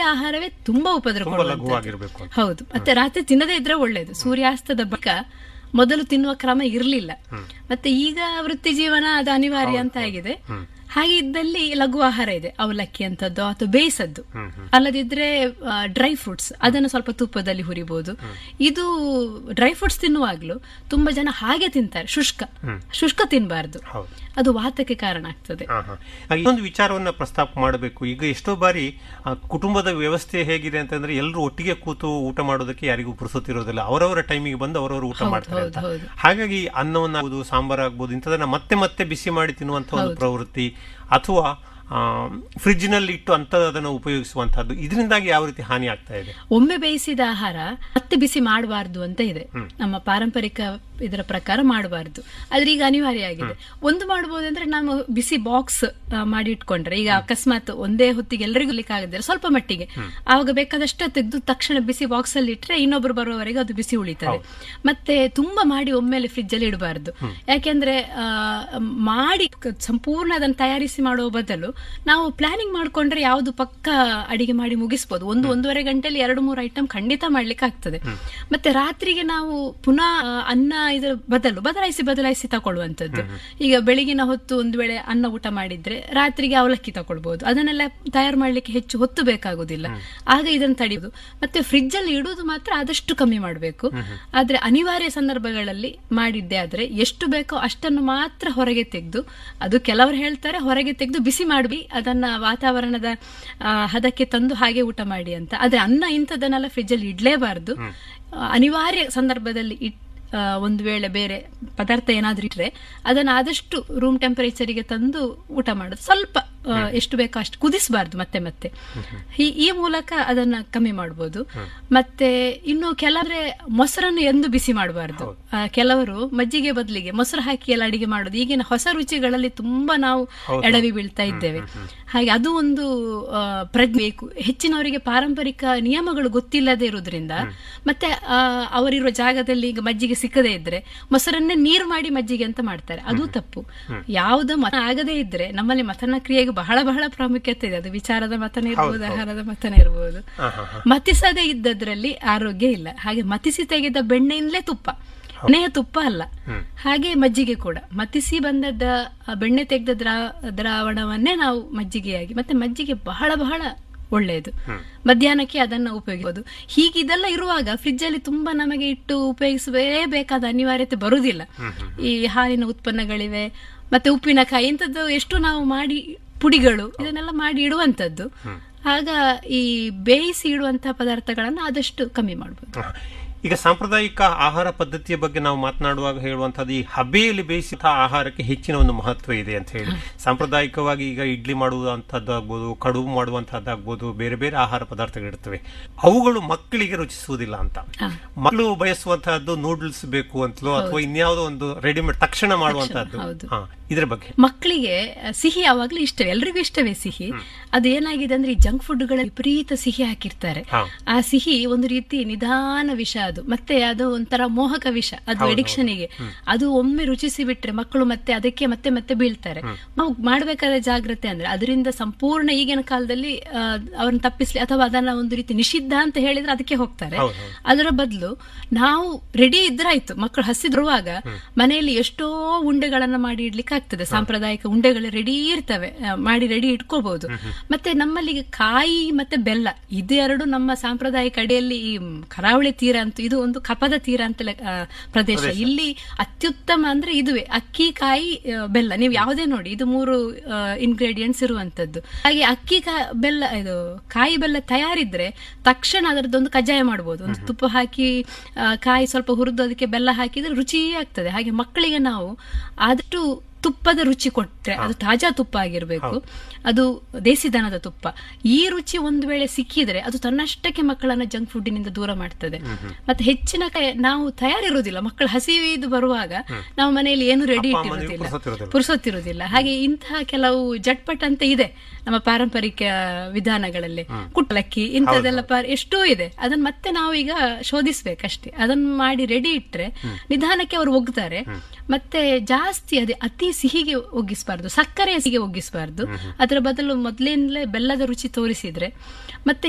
ರಾತ್ರಿಯ ಆಹಾರವೇ ತುಂಬಾ ಉಪದ್ರ ತುಂಬಾ ಕೊಡುವಂಥದ್ದು. ಲಘುವಾಗಿರ್ಬೇಕು ಅಂತ ಹೌದು ಮತ್ತೆ ರಾತ್ರಿ ತಿನ್ನದೇ ಇದ್ರೆ ಒಳ್ಳೇದು ಸೂರ್ಯಾಸ್ತದ ಬಳಿಕ ಮೊದಲು ತಿನ್ನುವ ಕ್ರಮ ಇರಲಿಲ್ಲ ಮತ್ತೆ ಈಗ ವೃತ್ತಿ ಜೀವನ ಅದು ಅನಿವಾರ್ಯ ಅಂತ ಆಗಿದೆ ಹಾಗೆ ಇದ್ದಲ್ಲಿ ಲಘು ಆಹಾರ ಇದೆ ಅವಲಕ್ಕಿ ಅಂತದ್ದು ಅಥವಾ ಬೇಯಿಸದ್ದು ಅಲ್ಲದಿದ್ರೆ ಡ್ರೈ ಫ್ರೂಟ್ಸ್ ಅದನ್ನು ಸ್ವಲ್ಪ ತುಪ್ಪದಲ್ಲಿ ಹುರಿಬಹುದು ಇದು ಡ್ರೈ ಫ್ರೂಟ್ಸ್ ತಿನ್ನುವಾಗ್ಲೂ ತುಂಬಾ ಜನ ಹಾಗೆ ತಿಂತಾರೆ ಶುಷ್ಕ ಶುಷ್ಕ ತಿನ್ನಬಾರ್ದು ಹೌದು ಅದು ವಾತಕ್ಕೆ ಕಾರಣ ಆಗ್ತದೆ ಹಾ, ಹಾ. ಹಾಗೆ ಇನ್ನೊಂದು ವಿಚಾರವನ್ನ ಪ್ರಸ್ತಾಪ ಮಾಡಬೇಕು ಈಗ ಎಷ್ಟೋ ಬಾರಿ ಆ, ಕುಟುಂಬದ ವ್ಯವಸ್ಥೆ ಹೇಗಿದೆ ಅಂತಂದ್ರೆ ಎಲ್ಲರೂ ಒಟ್ಟಿಗೆ ಕೂತು ಊಟ ಮಾಡೋದಕ್ಕೆ ಯಾರಿಗೂ ಪುರುಸೊತ್ತಿರೋದಿಲ್ಲ ಅವರವರ ಟೈಮಿಗೆ ಬಂದು ಅವರವರು ಊಟ ಮಾಡ್ತಾರೆ ಅಂತ ಹೌದು, ಹೌದು. ಹಾಗಾಗಿ ಅನ್ನವನ್ನ ಆಗ್ಬೋದು ಸಾಂಬಾರ್ ಆಗ್ಬೋದು ಇಂಥದನ್ನ ಮತ್ತೆ ಮತ್ತೆ ಬಿಸಿ ಮಾಡಿ ತಿನ್ನುವಂತ ಒಂದು ಪ್ರವೃತ್ತಿ ಅಥವಾ ಫ್ರಿಡ್ಜ್ ನಲ್ಲಿ ಇಟ್ಟು ಅಂತದನ್ನು ಉಪಯೋಗಿಸುವಂತಹದ್ದು ಇದರಿಂದಾಗಿ ಯಾವ ರೀತಿ ಹಾನಿ ಆಗ್ತಾ ಇದೆ ಒಮ್ಮೆ ಬೇಯಿಸಿದ ಆಹಾರ ಮತ್ತೆ ಬಿಸಿ ಮಾಡಬಾರ್ದು ಅಂತ ಇದೆ ನಮ್ಮ ಪಾರಂಪರಿಕ ಇದರ ಪ್ರಕಾರ ಮಾಡಬಾರ್ದು ಆದ್ರೆ ಈಗ ಅನಿವಾರ್ಯ ಆಗಿದೆ ಒಂದು ಮಾಡಬಹುದಂದ್ರೆ ನಾವು ಬಿಸಿ ಬಾಕ್ಸ್ ಮಾಡಿ ಇಟ್ಕೊಂಡ್ರೆ ಈಗ ಅಕಸ್ಮಾತ್ ಒಂದೇ ಹೊತ್ತಿಗೆ ಎಲ್ಲರಿಗೂ ಆಗುತ್ತೆ ಸ್ವಲ್ಪ ಮಟ್ಟಿಗೆ ಆವಾಗ ಬೇಕಾದಷ್ಟು ತೆಗೆದು ತಕ್ಷಣ ಬಿಸಿ ಬಾಕ್ಸ್ ಅಲ್ಲಿ ಇಟ್ರೆ ಇನ್ನೊಬ್ರು ಬರುವವರೆಗೆ ಅದು ಬಿಸಿ ಉಳಿತದೆ ಮತ್ತೆ ತುಂಬಾ ಮಾಡಿ ಒಮ್ಮೆಲೆ ಫ್ರಿಡ್ಜ್ ಅಲ್ಲಿ ಇಡಬಾರ್ದು ಯಾಕೆಂದ್ರೆ ಆ, ಮಾಡಿ ಕ- ಸಂಪೂರ್ಣ ಅದನ್ನು ತಯಾರಿಸಿ ಮಾಡುವ ಬದಲು ನಾವು ಪ್ಲಾನಿಂಗ್ ಮಾಡ್ಕೊಂಡ್ರೆ ಯಾವುದು ಪಕ್ಕ ಅಡಿಗೆ ಮಾಡಿ ಮುಗಿಸ್ಬೋದು ಒಂದು ಒಂದೂವರೆ ಗಂಟೆಯಲ್ಲಿ ಎರಡು ಮೂರು ಐಟಮ್ ಖಂಡಿತ ಮಾಡ್ಲಿಕ್ಕೆ ಆಗ್ತದೆ ಮತ್ತೆ ರಾತ್ರಿಗೆ ನಾವು ಪುನಃ ಆ, ಅನ್ನ ಇದರ ಬದಲು ಬದಲಾಯಿಸಿ ಬದಲಾಯಿಸಿ ತಗೊಳ್ಳುವಂತದ್ದು ಈಗ ಬೆಳಗಿನ ಹೊತ್ತು ಒಂದು ವೇಳೆ ಅನ್ನ ಊಟ ಮಾಡಿದ್ರೆ ರಾತ್ರಿಗೆ ಅವಲಕ್ಕಿ ತಗೊಳ್ಬಹುದು ಅದನ್ನೆಲ್ಲ ತಯಾರು ಮಾಡ್ಲಿಕ್ಕೆ ಹೆಚ್ಚು ಹೊತ್ತು ಬೇಕಾಗುದಿಲ್ಲ ಆಗ ಇದನ್ನು ತಡೆಯುವುದು ಮತ್ತೆ ಫ್ರಿಡ್ಜ್ ಅಲ್ಲಿ ಇಡುವುದು ಮಾತ್ರ ಆದಷ್ಟು ಕಮ್ಮಿ ಮಾಡಬೇಕು ಆದ್ರೆ ಅನಿವಾರ್ಯ ಸಂದರ್ಭಗಳಲ್ಲಿ ಮಾಡಿದ್ದೆ ಆದ್ರೆ ಎಷ್ಟು ಬೇಕೋ ಅಷ್ಟನ್ನು ಮಾತ್ರ ಹೊರಗೆ ತೆಗೆದು ಅದು ಕೆಲವರು ಹೇಳ್ತಾರೆ ಹೊರಗೆ ತೆಗೆದು ಬಿಸಿ ಮಾಡಿ ಅದನ್ನ ವಾತಾವರಣದ ಆ, ಹದಕ್ಕೆ ತಂದು ಹಾಗೆ ಊಟ ಮಾಡಿ ಅಂತ ಆದ್ರೆ ಅನ್ನ ಇಂಥದನ್ನೆಲ್ಲ ಫ್ರಿಡ್ಜ್ ಅಲ್ಲಿ ಇಡ್ಲೇಬಾರ್ದು ಆ, ಅನಿವಾರ್ಯ ಸಂದರ್ಭದಲ್ಲಿ ಇಟ್ ಆ, ಒಂದು ವೇಳೆ ಬೇರೆ ಪದಾರ್ಥ ಏನಾದ್ರೂ ಇಟ್ರೆ ಅದನ್ನ ಆದಷ್ಟು ರೂಮ್ ಟೆಂಪರೇಚರಿಗೆ ತಂದು ಊಟ ಮಾಡೋದು ಸ್ವಲ್ಪ ಆ, ಎಷ್ಟು ಬೇಕೋ ಅಷ್ಟು ಕುದಿಸಬಾರ್ದು ಮತ್ತೆ ಮತ್ತೆ ಈ- ಈ ಮೂಲಕ ಅದನ್ನ ಕಮ್ಮಿ ಮಾಡಬಹುದು ಮತ್ತೆ ಇನ್ನು ಕೆಲವ್ರೆ ಮೊಸರನ್ನು ಎಂದು ಬಿಸಿ ಮಾಡಬಾರ್ದು ಕೆಲವರು ಮಜ್ಜಿಗೆ ಬದಲಿಗೆ ಮೊಸರು ಹಾಕಿ ಎಲ್ಲ ಅಡಿಗೆ ಮಾಡೋದು ಈಗಿನ ಹೊಸ ರುಚಿಗಳಲ್ಲಿ ತುಂಬಾ ನಾವು ಎಡವಿ ಬೀಳ್ತಾ ಇದ್ದೇವೆ ಹಾಗೆ ಅದು ಒಂದು ಆ, ಪ್ರಜ್ಞೆ ಬೇಕು ಹೆಚ್ಚಿನವರಿಗೆ ಪಾರಂಪರಿಕ ನಿಯಮಗಳು ಗೊತ್ತಿಲ್ಲದೆ ಇರುವುದರಿಂದ ಮತ್ತೆ ಆ, ಅವರಿರುವ ಜಾಗದಲ್ಲಿ ಈಗ ಮಜ್ಜಿಗೆ ಸಿಕ್ಕದೇ ಇದ್ರೆ ಮೊಸರನ್ನೇ ನೀರು ಮಾಡಿ ಮಜ್ಜಿಗೆ ಅಂತ ಮಾಡ್ತಾರೆ ಅದು ತಪ್ಪು ಯಾವ್ದು ಮತ ಆಗದೇ ಇದ್ರೆ ನಮ್ಮಲ್ಲಿ ಮತನ ಕ್ರಿಯೆಗೆ ಬಹಳ ಬಹಳ ಪ್ರಾಮುಖ್ಯತೆ ಇದೆ ಅದು ವಿಚಾರದ ಮತನ ಇರ್ಬೋದು ಆಹಾರದ ಮತನ ಇರ್ಬೋದು ಮತಿಸದೇ ಇದ್ದದ್ರಲ್ಲಿ ಆರೋಗ್ಯ ಇಲ್ಲ ಹಾಗೆ ಮತಿಸಿ ತೆಗೆದ ಬೆಣ್ಣೆಯಿಂದಲೇ ತುಪ್ಪ ಮನೆಯ ತುಪ್ಪ ಅಲ್ಲ ಹಾಗೆ ಮಜ್ಜಿಗೆ ಕೂಡ ಮತಿಸಿ ಬಂದದ್ದ ಆ ಬೆಣ್ಣೆ ತೆಗೆದ ದ್ರಾ ದ್ರಾವಣವನ್ನೇ ನಾವು ಮಜ್ಜಿಗೆಯಾಗಿ ಮತ್ತೆ ಮಜ್ಜಿಗೆ ಬಹಳ ಬಹಳ ಒಳ್ಳೆಯದು ಮಧ್ಯಾಹ್ನಕ್ಕೆ ಅದನ್ನ ಉಪಯೋಗಿಸಬಹುದು ಹೀಗಿದೆಲ್ಲ ಇರುವಾಗ ಫ್ರಿಡ್ಜ್ ಅಲ್ಲಿ ತುಂಬಾ ನಮಗೆ ಇಟ್ಟು ಉಪಯೋಗಿಸಬೇಕಾದ ಅನಿವಾರ್ಯತೆ ಬರುವುದಿಲ್ಲ ಈ ಹಾಲಿನ ಉತ್ಪನ್ನಗಳಿವೆ ಮತ್ತೆ ಉಪ್ಪಿನಕಾಯಿ ಇಂಥದ್ದು ಎಷ್ಟು ನಾವು ಮಾಡಿ ಪುಡಿಗಳು ಇದನ್ನೆಲ್ಲ ಮಾಡಿ ಇಡುವಂತದ್ದು ಆಗ ಈ ಬೇಯಿಸಿ ಇಡುವಂತಹ ಪದಾರ್ಥಗಳನ್ನು ಆದಷ್ಟು ಕಮ್ಮಿ ಮಾಡಬಹುದು ಈಗ ಸಾಂಪ್ರದಾಯಿಕ ಆಹಾರ ಪದ್ಧತಿಯ ಬಗ್ಗೆ ನಾವು ಮಾತನಾಡುವಾಗ ಹೇಳುವಂತದ್ದು ಈ ಹಬೆಯಲ್ಲಿ ಬೇಯಿಸಿದ ಆಹಾರಕ್ಕೆ ಹೆಚ್ಚಿನ ಒಂದು ಮಹತ್ವ ಇದೆ ಅಂತ ಹೇಳಿ ಸಾಂಪ್ರದಾಯಿಕವಾಗಿ ಈಗ ಇಡ್ಲಿ ಮಾಡುವಂತಹದ್ದಾಗ್ಬೋದು ಕಡುಬು ಮಾಡುವಂತಹದ್ದಾಗ್ಬೋದು ಬೇರೆ ಬೇರೆ ಆಹಾರ ಪದಾರ್ಥಗಳಿರ್ತವೆ ಅವುಗಳು ಮಕ್ಕಳಿಗೆ ರುಚಿಸುವುದಿಲ್ಲ ಅಂತ ಮಕ್ಕಳು ಬಯಸುವಂತಹದ್ದು ನೂಡಲ್ಸ್ ಬೇಕು ಅಂತಲೋ ಅಥವಾ ಇನ್ಯಾವುದೋ ಒಂದು ರೆಡಿಮೇಡ್ ತಕ್ಷಣ ಮಾಡುವಂತಹದ್ದು ಹೌದು. ಹಾ ಇದ್ರ ಬಗ್ಗೆ ಮಕ್ಕಳಿಗೆ ಸಿಹಿ ಯಾವಾಗ್ಲೂ ಇಷ್ಟವೇ ಎಲ್ರಿಗೂ ಇಷ್ಟವೇ ಸಿಹಿ ಅದು ಏನಾಗಿದೆ ಅಂದ್ರೆ ಈ ಜಂಕ್ ಫುಡ್ಗಳ ವಿಪರೀತ ಸಿಹಿ ಹಾಕಿರ್ತಾರೆ ಹಾ. ಆ ಸಿಹಿ ಒಂದು ರೀತಿ ನಿಧಾನ ವಿಷ ಅದು ಮತ್ತೆ ಅದು ಒಂಥರ ಮೋಹಕ ವಿಷ ಅದು ಅಡಿಕ್ಷನ್ಗೆ ಅದು ಒಮ್ಮೆ ರುಚಿಸಿ ಬಿಟ್ರೆ ಮಕ್ಕಳು ಮತ್ತೆ ಅದಕ್ಕೆ ಮತ್ತೆ ಮತ್ತೆ ಬೀಳ್ತಾರೆ ನಾವು ಮಾಡಬೇಕಾದ ಜಾಗ್ರತೆ ಅಂದ್ರೆ ಅದರಿಂದ ಸಂಪೂರ್ಣ ಈಗಿನ ಕಾಲದಲ್ಲಿ ಆ, ಅವ್ರನ್ನ ತಪ್ಪಿಸ್ಲಿ ಅಥವಾ ಅದನ್ನ ಒಂದು ರೀತಿ ನಿಷಿದ್ಧ ಅಂತ ಹೇಳಿದ್ರೆ ಅದಕ್ಕೆ ಹೋಗ್ತಾರೆ ಹೌದು, ಹೌದು. ಅದರ ಬದಲು ನಾವು ರೆಡಿ ಇದ್ರಾಯ್ತು ಮಕ್ಕಳು ಹಸಿದಿರುವಾಗ ಮನೆಯಲ್ಲಿ ಎಷ್ಟೋ ಉಂಡೆಗಳನ್ನ ಮಾಡಿ ಇಡ್ಲಿಕ್ಕೆ ಆಗ್ತದೆ ಸಾಂಪ್ರದಾಯಿಕ ಉಂಡೆಗಳು ರೆಡಿ ಇರ್ತವೆ ಆ, ಮಾಡಿ ರೆಡಿ ಇಟ್ಕೋಬಹುದು ಮತ್ತೆ ನಮ್ಮಲ್ಲಿ ಈಗ ಕಾಯಿ ಮತ್ತೆ ಬೆಲ್ಲ ಇದೆರಡು ನಮ್ಮ ಸಾಂಪ್ರದಾಯಿಕ ಅಡಿಯಲ್ಲಿ ಈ ಕರಾವಳಿ ತೀರ ಅಂತ ಇದು ಒಂದು ಕಪದ ತೀರ ಅಂತ ಲೆಕ್ಕ- ಆ, ಪ್ರದೇಶ ಇಲ್ಲಿ ಅತ್ಯುತ್ತಮ ಅಂದ್ರೆ ಇದುವೇ ಅಕ್ಕಿ ಕಾಯಿ ಆ, ಬೆಲ್ಲ ನೀವು ಯಾವುದೇ ನೋಡಿ ಇದು ಮೂರು ಇಂಗ್ರೀಡಿಯೆಂಟ್ಸ್ ಇರುವಂತದ್ದು ಹಾಗೆ ಅಕ್ಕಿ ಕಾ- ಬೆಲ್ಲ ಇದು ಕಾಯಿ ಬೆಲ್ಲ ತಯಾರಿದ್ರೆ ತಕ್ಷಣ ಅದರದ್ದೊಂದು ಕಜ್ಜಾಯ ಮಾಡಬಹುದು ಒಂದು ತುಪ್ಪ ಹಾಕಿ ಆ, ಕಾಯಿ ಸ್ವಲ್ಪ ಹುರಿದು ಅದಕ್ಕೆ ಬೆಲ್ಲ ಹಾಕಿದ್ರೆ ರುಚಿ ಆಗ್ತದೆ ಹಾಗೆ ಮಕ್ಕಳಿಗೆ ನಾವು ಆದಷ್ಟು ತುಪ್ಪದ ರುಚಿ ಕೊಟ್ರೆ ಅದು ತಾಜಾ ತುಪ್ಪ ಆಗಿರ್ಬೇಕು ಅದು ದೇಸಿ ದನದ ತುಪ್ಪ ಈ ರುಚಿ ಒಂದು ವೇಳೆ ಸಿಕ್ಕಿದ್ರೆ ಅದು ತನ್ನಷ್ಟಕ್ಕೆ ಮಕ್ಕಳನ್ನ ಜಂಕ್ ಫುಡ್ಡಿನಿಂದ ದೂರ ಮಾಡ್ತದೆ ಮತ್ತೆ ಹೆಚ್ಚಿನ ಕೈ- ನಾವು ತಯಾರಿರುವುದಿಲ್ಲ ಮಕ್ಕಳು ಹಸಿವಿದು ಬರುವಾಗ ನಾವು ಮನೆಯಲ್ಲಿ ಏನು ರೆಡಿ ಅಪ್ಪ ಅಮ್ಮನಿಗೆ ಇಟ್ಟಿರುವುದಿಲ್ಲ ಪುರ್ಸೊತ್ತಿರುವುದಿಲ್ಲ. ಪುರುಸೊತ್ತಿರುವುದಿಲ್ಲ ಹಾಗೆ ಇಂತಹ ಕೆಲವು ಜಟ್ಪಟ್ ಅಂತ ಇದೆ ನಮ್ಮ ಪಾರಂಪರಿಕ ವಿಧಾನಗಳಲ್ಲಿ ಕುಟ್ಟಲಕ್ಕಿ ಇಂಥದ್ದೆಲ್ಲ ಪಾರ ಎಷ್ಟೋ ಇದೆ ಅದನ್ನ ಮತ್ತೆ ನಾವು ಈಗ ಶೋಧಿಸ್ಬೇಕಷ್ಟೇ ಅದನ್ನ ಮಾಡಿ ರೆಡಿ ಇಟ್ರೆ ನಿಧಾನಕ್ಕೆ ಅವರು ಒಗ್ತಾರೆ ಮತ್ತೆ ಜಾಸ್ತಿ ಅದೇ ಅತಿ ಸಿಹಿಗೆ ಒಗ್ಗಿಸಬಾರ್ದು ಸಕ್ಕರೆಯ ಸಿಹಿಗೆ ಒಗ್ಗಿಸಬಾರ್ದು ಅದರ ಬದಲು ಮೊದಲಿಂದಲೇ ಬೆಲ್ಲದ ರುಚಿ ತೋರಿಸಿದ್ರೆ ಮತ್ತೆ